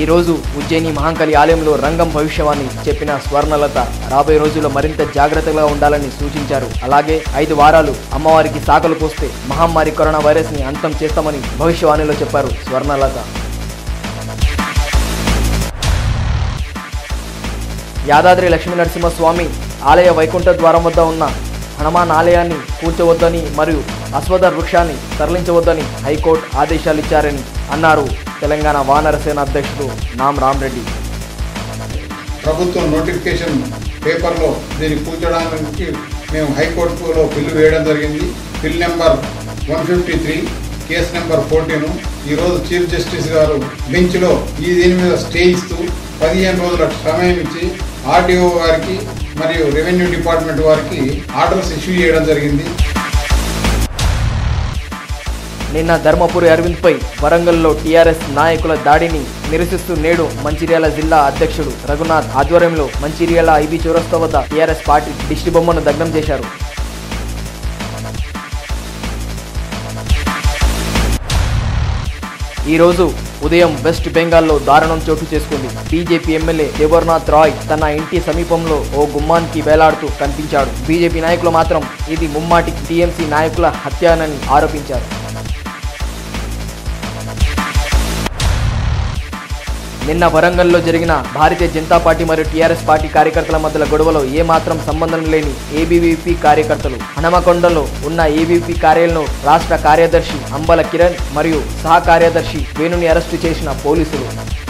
రోజు ఉజ్జయిని మహాంకలి ఆలయంలో రంగం భవిష్యవాణి చెప్పిన స్వర్ణలత రాబోయే రోజుల్లో మరింత జాగ్రత్తగా ఉండాలని సూచించారు అలాగే ఐదు వారాలు అమ్మవారికి సాకలు పోస్తే మహమ్మారి కరోనా వైరస్ ని అంతం చేస్తామని భవిష్యవాణిలో చెప్పారు స్వర్ణలత యాదాద్రి లక్ష్మీ నరసింహస్వామి ఆలయ వైకుంఠ ద్వారం వద్ద ఉన్న హనుమాన్ ఆలయాన్ని కూల్చవద్దని మరియు అశ్వథ వృక్షాన్ని తరలించవద్దని హైకోర్టు ఆదేశాలు ఇచ్చారని అన్నారు తెలంగాణ వానరసేన అధ్యక్షుడు నామ్ రామ్రెడ్డి ప్రభుత్వం నోటిఫికేషన్ పేపర్లో దీన్ని కూర్చోడానికి మేము హైకోర్టులో బిల్లు వేయడం జరిగింది bill number one fifty three case number fourteen ఈరోజు చీఫ్ జస్టిస్ గారు బెంచ్లో ఈ దీని మీద స్టే ఇస్తూ పదిహేను రోజుల సమయం ఇచ్చి ఆర్డీఓ గారికి మరియు రెవెన్యూ డిపార్ట్మెంట్ వారికి ఆర్డర్స్ ఇష్యూ చేయడం జరిగింది నిన్న ధర్మపురి అరవింద్పై వరంగల్లో టీఆర్ఎస్ నాయకుల దాడిని నిరసిస్తూ నేడు మంచిర్యాల జిల్లా అధ్యక్షుడు రఘునాథ్ ఆధ్వర్యంలో మంచిర్యాల ఐబీ చౌరస్తా వద్ద టీఆర్ఎస్ పార్టీ దిష్టి బొమ్మను దగ్ధం చేశారు ఈ రోజు ఉదయం వెస్ట్ బెంగాల్లో దారుణం చోటు చేసుకుంది బీజేపీ ఎమ్మెల్యే దేవర్నాథ్ రాయ్ తన ఇంటి సమీపంలో ఓ గుమ్మానికి వేలాడుతూ కనిపించాడు బీజేపీ నాయకులు మాత్రం ఇది ముమ్మాటి టీఎంసీ నాయకుల హత్యానని ఆరోపించారు నిన్న వరంగల్లో జరిగిన భారతీయ జనతా పార్టీ మరియు టీఆర్ఎస్ పార్టీ కార్యకర్తల మధ్యల గొడవలో ఏమాత్రం సంబంధం లేని ఏబీవీపీ కార్యకర్తలు హనమకొండలో ఉన్న ఏబీవీ కార్యాలను రాష్ట్ర కార్యదర్శి అంబల కిరణ్ మరియు సహ కార్యదర్శి వేణుని అరెస్టు చేసిన పోలీసులు